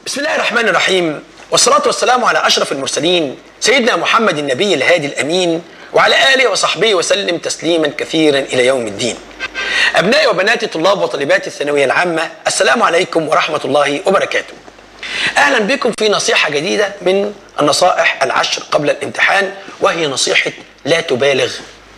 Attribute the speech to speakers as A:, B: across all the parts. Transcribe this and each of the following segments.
A: بسم الله الرحمن الرحيم والصلاة والسلام على أشرف المرسلين سيدنا محمد النبي الهادي الأمين وعلى آله وصحبه وسلم تسليما كثيرا إلى يوم الدين أبنائي وبناتي طلاب وطالبات الثانوية العامة السلام عليكم ورحمة الله وبركاته أهلا بكم في نصيحة جديدة من النصائح العشر قبل الامتحان وهي نصيحة لا تبالغ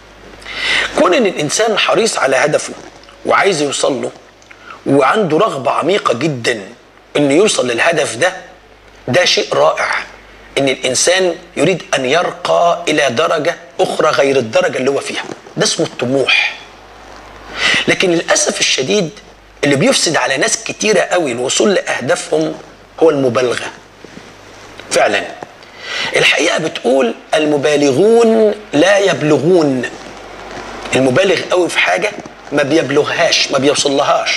A: كون ان الانسان حريص على هدفه وعايز يوصل له وعنده رغبه عميقه جدا انه يوصل للهدف ده ده شيء رائع ان الانسان يريد ان يرقى الى درجه اخرى غير الدرجه اللي هو فيها ده اسمه الطموح لكن للاسف الشديد اللي بيفسد على ناس كتيره قوي الوصول لاهدافهم هو المبالغه فعلا الحقيقه بتقول المبالغون لا يبلغون المبالغ قوي في حاجه ما بيبلغهاش ما بيوصلهاش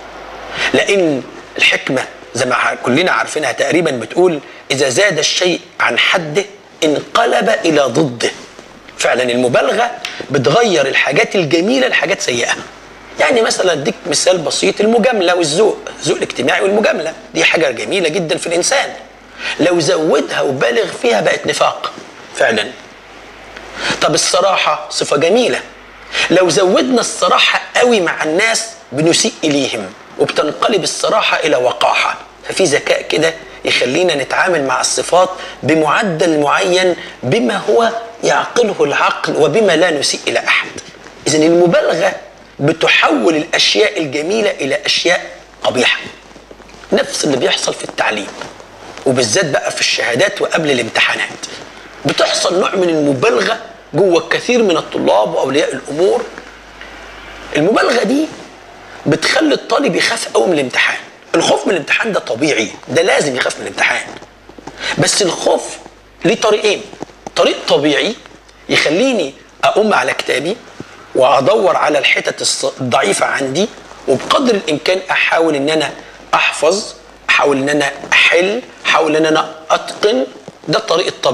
A: لان الحكمه زي ما كلنا عارفينها تقريبا بتقول اذا زاد الشيء عن حده انقلب الى ضده فعلا المبالغه بتغير الحاجات الجميله لحاجات سيئه يعني مثلا اديك مثال بسيط المجامله والذوق الذوق الاجتماعي والمجامله دي حاجه جميله جدا في الانسان لو زودها وبالغ فيها بقت نفاق فعلا طب الصراحه صفه جميله لو زودنا الصراحة قوي مع الناس بنسيء إليهم وبتنقلب الصراحة إلى وقاحة ففي ذكاء كده يخلينا نتعامل مع الصفات بمعدل معين بما هو يعقله العقل وبما لا نسيء إلى أحد إذن المبالغة بتحول الأشياء الجميلة إلى أشياء قبيحة نفس اللي بيحصل في التعليم وبالذات بقى في الشهادات وقبل الامتحانات بتحصل نوع من المبالغه جوه الكثير من الطلاب واولياء الامور المبالغه دي بتخلي الطالب يخاف قوي من الامتحان الخوف من الامتحان ده طبيعي ده لازم يخاف من الامتحان بس الخوف ليه طريقين طريق طبيعي يخليني اقوم على كتابي وادور على الحتت الضعيفه عندي وبقدر الامكان احاول ان انا احفظ احاول ان انا احل احاول ان انا اتقن ده الطريق الطبيعي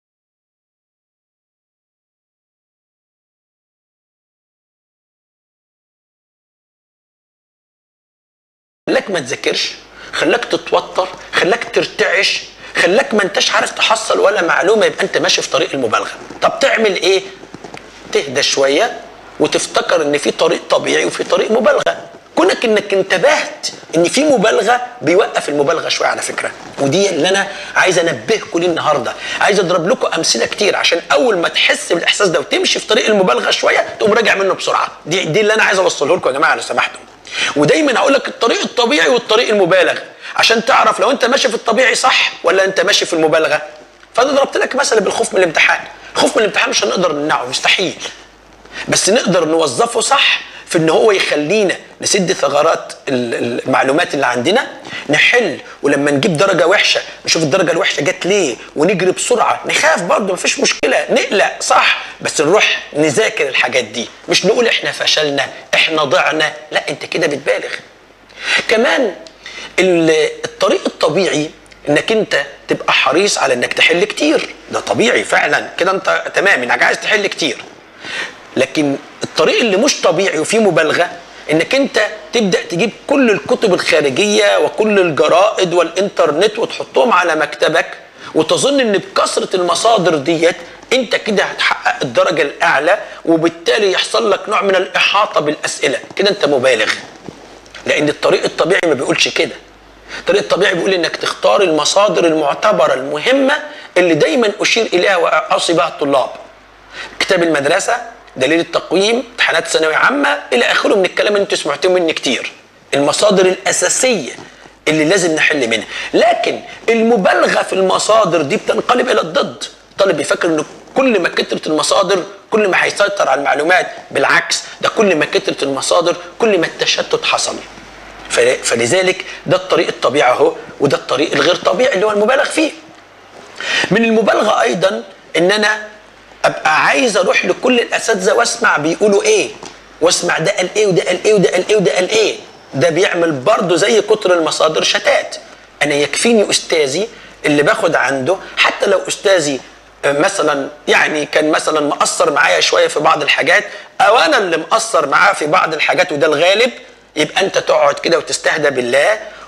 A: خلاك ما تذاكرش خلاك تتوتر خلاك ترتعش خلاك ما انتش عارف تحصل ولا معلومه يبقى انت ماشي في طريق المبالغه طب تعمل ايه تهدى شويه وتفتكر ان في طريق طبيعي وفي طريق مبالغه كونك انك انتبهت ان في مبالغه بيوقف المبالغه شويه على فكره ودي اللي انا عايز انبهكم ليه النهارده عايز اضرب لكم امثله كتير عشان اول ما تحس بالاحساس ده وتمشي في طريق المبالغه شويه تقوم راجع منه بسرعه دي دي اللي انا عايز اوصله لكم يا جماعه لو سمحتم ودايما هقول لك الطريق الطبيعي والطريق المبالغ عشان تعرف لو انت ماشي في الطبيعي صح ولا انت ماشي في المبالغه فانا ضربت لك مثلا بالخوف من الامتحان الخوف من الامتحان مش هنقدر نمنعه مستحيل بس نقدر نوظفه صح في ان هو يخلينا نسد ثغرات المعلومات اللي عندنا نحل ولما نجيب درجه وحشه نشوف الدرجه الوحشه جت ليه ونجري بسرعه نخاف برضه مفيش مشكله نقلق صح بس نروح نذاكر الحاجات دي مش نقول احنا فشلنا احنا ضعنا لا انت كده بتبالغ كمان الطريق الطبيعي انك انت تبقى حريص على انك تحل كتير ده طبيعي فعلا كده انت تمام انك عايز تحل كتير لكن الطريق اللي مش طبيعي وفيه مبالغه انك انت تبدا تجيب كل الكتب الخارجيه وكل الجرائد والانترنت وتحطهم على مكتبك وتظن ان بكثره المصادر ديت انت كده هتحقق الدرجه الاعلى وبالتالي يحصل لك نوع من الاحاطه بالاسئله كده انت مبالغ لان الطريق الطبيعي ما بيقولش كده الطريق الطبيعي بيقول انك تختار المصادر المعتبره المهمه اللي دايما اشير اليها واوصي بها الطلاب كتاب المدرسه دليل التقويم امتحانات ثانويه عامه الى اخره من الكلام اللي انتوا سمعتوه مني كتير المصادر الاساسيه اللي لازم نحل منها لكن المبالغه في المصادر دي بتنقلب الى الضد الطالب بيفكر ان كل ما كترت المصادر كل ما هيسيطر على المعلومات بالعكس ده كل ما كترت المصادر كل ما التشتت حصل فلذلك ده الطريق الطبيعي اهو وده الطريق الغير طبيعي اللي هو المبالغ فيه من المبالغه ايضا ان انا ابقى عايز اروح لكل الاساتذه واسمع بيقولوا ايه واسمع ده قال ايه وده قال ايه وده قال ايه وده قال ايه ده بيعمل برضه زي كتر المصادر شتات انا يكفيني استاذي اللي باخد عنده حتى لو استاذي مثلا يعني كان مثلا مقصر معايا شويه في بعض الحاجات او انا اللي مقصر معاه في بعض الحاجات وده الغالب يبقى انت تقعد كده وتستهدى بالله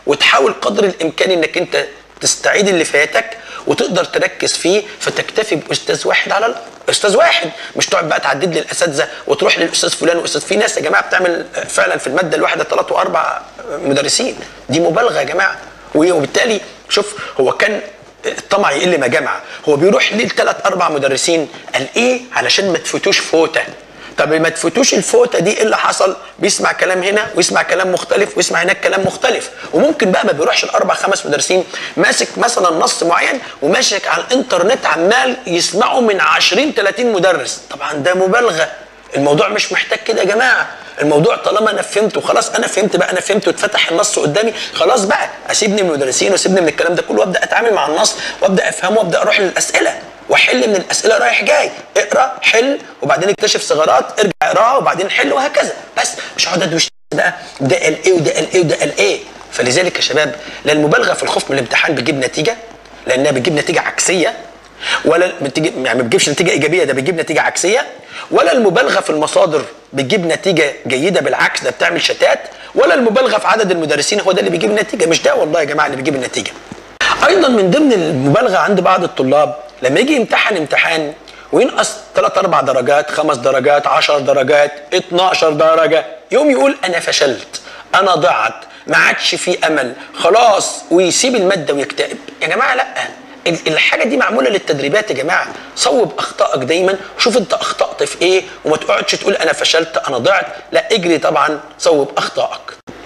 A: وتحاول قدر الامكان انك انت تستعيد اللي فاتك وتقدر تركز فيه فتكتفي باستاذ واحد على استاذ واحد مش تقعد بقى تعدد لي الاساتذه وتروح للاستاذ فلان واستاذ في ناس يا جماعه بتعمل فعلا في الماده الواحده ثلاث واربع مدرسين دي مبالغه يا جماعه وبالتالي شوف هو كان الطمع يقل ما جمع هو بيروح ليه لثلاث اربع مدرسين قال ايه علشان ما تفوتوش فوته طب ما تفوتوش الفوته دي ايه اللي حصل بيسمع كلام هنا ويسمع كلام مختلف ويسمع هناك كلام مختلف وممكن بقى ما بيروحش الاربع خمس مدرسين ماسك مثلا نص معين وماشي على الانترنت عمال يسمعه من 20 30 مدرس طبعا ده مبالغه الموضوع مش محتاج كده يا جماعه الموضوع طالما انا فهمت وخلاص انا فهمت بقى انا فهمت واتفتح النص قدامي خلاص بقى اسيبني من المدرسين واسيبني من الكلام ده كله وابدا اتعامل مع النص وابدا افهمه وابدا اروح للاسئله واحل من الاسئله رايح جاي اقرا حل وبعدين اكتشف ثغرات ارجع اقراها وبعدين حل وهكذا بس مش هقعد ادوش بقى ده قال ايه وده قال ايه وده قال ايه فلذلك يا شباب لا المبالغه في الخوف من الامتحان بتجيب نتيجه لانها بتجيب نتيجه عكسيه ولا بتجيب يعني ما بتجيبش نتيجه ايجابيه ده بتجيب نتيجه عكسيه ولا المبالغه في المصادر بتجيب نتيجه جيده بالعكس ده بتعمل شتات ولا المبالغه في عدد المدرسين هو ده اللي بيجيب النتيجه مش ده والله يا جماعه اللي بيجيب النتيجه ايضا من ضمن المبالغه عند بعض الطلاب لما يجي يمتحن امتحان وينقص 3 4 درجات 5 درجات 10 درجات 12 درجه يقوم يقول انا فشلت انا ضعت ما عادش في امل خلاص ويسيب الماده ويكتئب يا جماعه لا الحاجه دي معموله للتدريبات يا جماعه صوب اخطائك دايما وشوف انت اخطات في ايه وما تقعدش تقول انا فشلت انا ضعت لا اجري طبعا صوب اخطائك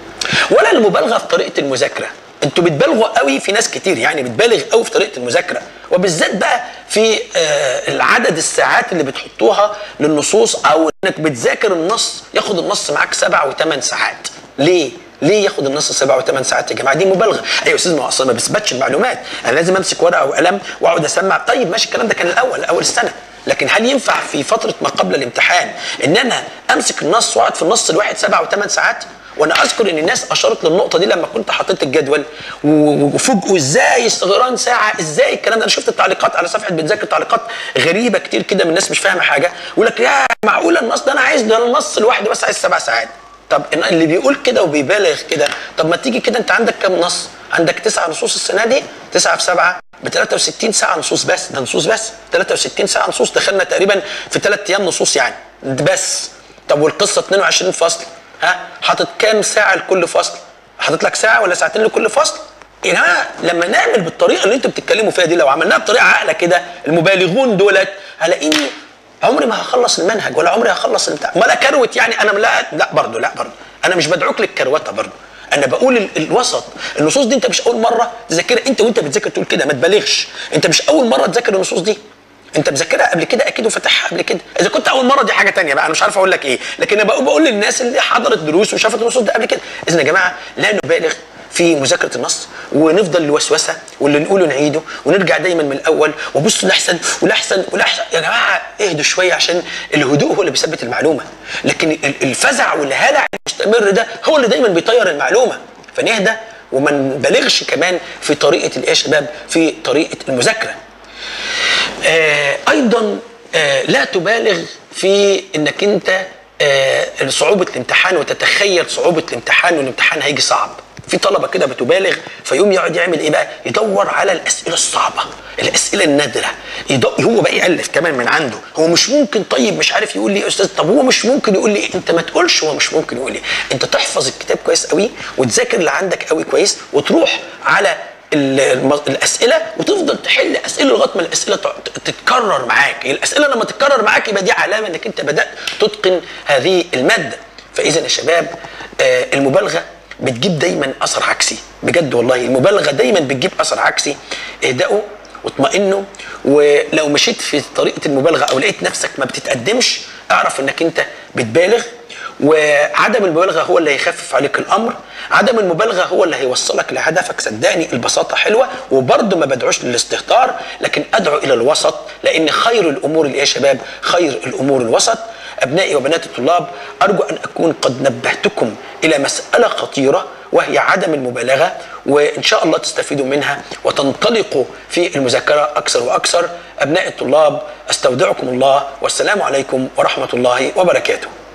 A: ولا المبالغه في طريقه المذاكره انتوا بتبالغوا قوي في ناس كتير يعني بتبالغ قوي في طريقه المذاكره وبالذات بقى في آه العدد الساعات اللي بتحطوها للنصوص او انك بتذاكر النص ياخد النص معاك سبع وثمان ساعات ليه؟ ليه ياخد النص سبع وثمان ساعات يا جماعه دي مبالغه ايوه يا استاذ ما اصلا ما بثبتش المعلومات انا لازم امسك ورقه وقلم واقعد اسمع طيب ماشي الكلام ده كان الاول اول السنه لكن هل ينفع في فتره ما قبل الامتحان ان انا امسك النص واقعد في النص الواحد سبع وثمان ساعات وانا اذكر ان الناس اشارت للنقطه دي لما كنت حطيت الجدول وفوجئوا ازاي استغران ساعه ازاي الكلام ده انا شفت التعليقات على صفحه بتذاكر تعليقات غريبه كتير كده من الناس مش فاهمه حاجه يقول لك يا معقوله النص ده انا عايز ده النص لوحده بس عايز سبع ساعات طب اللي بيقول كده وبيبالغ كده طب ما تيجي كده انت عندك كام نص عندك تسع نصوص السنه دي تسعه في سبعه ب 63 ساعه نصوص بس ده نصوص بس 63 ساعه نصوص دخلنا تقريبا في ثلاث ايام نصوص يعني بس طب والقصه 22 فصل ها حاطط كام ساعه لكل فصل حاطط لك ساعه ولا ساعتين لكل فصل يا جماعه لما نعمل بالطريقه اللي انتوا بتتكلموا فيها دي لو عملناها بطريقه عاقله كده المبالغون دولت هلاقيني عمري ما هخلص المنهج ولا عمري هخلص الامتحان ما لا كروت يعني انا لا لا برضه لا برضه انا مش بدعوك للكروته برضه انا بقول ال- الوسط النصوص دي انت مش اول مره تذاكرها انت وانت بتذاكر تقول كده ما تبالغش انت مش اول مره تذاكر النصوص دي انت مذاكرها قبل كده اكيد وفتحها قبل كده اذا كنت اول مره دي حاجه تانية بقى انا مش عارف اقول لك ايه لكن انا بقول, بقول للناس اللي حضرت دروس وشافت النصوص دي قبل كده اذا يا جماعه لا نبالغ في مذاكره النص ونفضل الوسوسه واللي نقوله نعيده ونرجع دايما من الاول وبص لاحسن ولاحسن ولاحسن يا جماعه اهدوا شويه عشان الهدوء هو اللي بيثبت المعلومه لكن ال- الفزع والهلع المستمر ده هو اللي دايما بيطير المعلومه فنهدى وما نبالغش كمان في طريقه الايه يا شباب في طريقه المذاكره آه ايضا آه لا تبالغ في انك انت آه صعوبه الامتحان وتتخيل صعوبه الامتحان والامتحان هيجي صعب في طلبه كده بتبالغ فيقوم يقعد يعمل ايه بقى يدور على الاسئله الصعبه الاسئله النادره يدور هو بقى يالف كمان من عنده هو مش ممكن طيب مش عارف يقول لي يا استاذ طب هو مش ممكن يقول لي إيه؟ انت ما تقولش هو مش ممكن يقول لي انت تحفظ الكتاب كويس قوي وتذاكر اللي عندك قوي كويس وتروح على ال- الم- الاسئله وتفضل تحل اسئله لغايه ما الاسئله تع- تتكرر معاك الاسئله لما تتكرر معاك يبقى دي علامه انك انت بدات تتقن هذه الماده فاذا يا شباب آه، المبالغه بتجيب دايما اثر عكسي بجد والله المبالغه دايما بتجيب اثر عكسي اهدأوا واطمئنوا ولو مشيت في طريقه المبالغه او لقيت نفسك ما بتتقدمش اعرف انك انت بتبالغ وعدم المبالغه هو اللي هيخفف عليك الامر عدم المبالغه هو اللي هيوصلك لهدفك صدقني البساطه حلوه وبرضه ما بدعوش للاستهتار لكن ادعو الى الوسط لان خير الامور اللي يا شباب خير الامور الوسط ابنائي وبنات الطلاب ارجو ان اكون قد نبهتكم الى مساله خطيره وهي عدم المبالغه وان شاء الله تستفيدوا منها وتنطلقوا في المذاكره اكثر واكثر ابناء الطلاب استودعكم الله والسلام عليكم ورحمه الله وبركاته